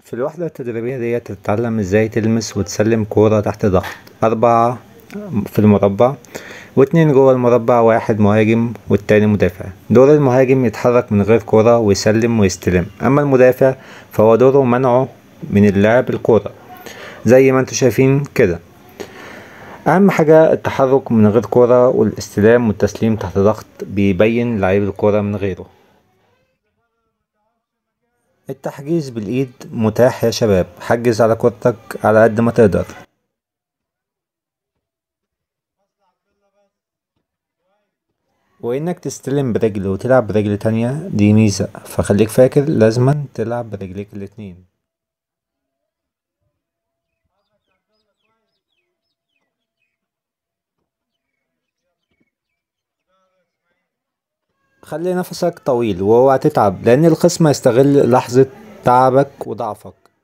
في الوحدة التدريبية ديت تتعلم ازاي تلمس وتسلم كورة تحت ضغط أربعة في المربع واتنين جوه المربع واحد مهاجم والتاني مدافع دور المهاجم يتحرك من غير كورة ويسلم ويستلم أما المدافع فهو دوره منعه من اللعب الكورة زي ما انتوا شايفين كده أهم حاجة التحرك من غير كورة والاستلام والتسليم تحت ضغط بيبين لعيب الكورة من غيره التحجيز بالإيد متاح يا شباب حجز على كورتك على قد ما تقدر وإنك تستلم برجل وتلعب برجل تانية دي ميزة فخليك فاكر لازما تلعب برجليك الاتنين خلي نفسك طويل واوعى تتعب لأن الخصم هيستغل لحظة تعبك وضعفك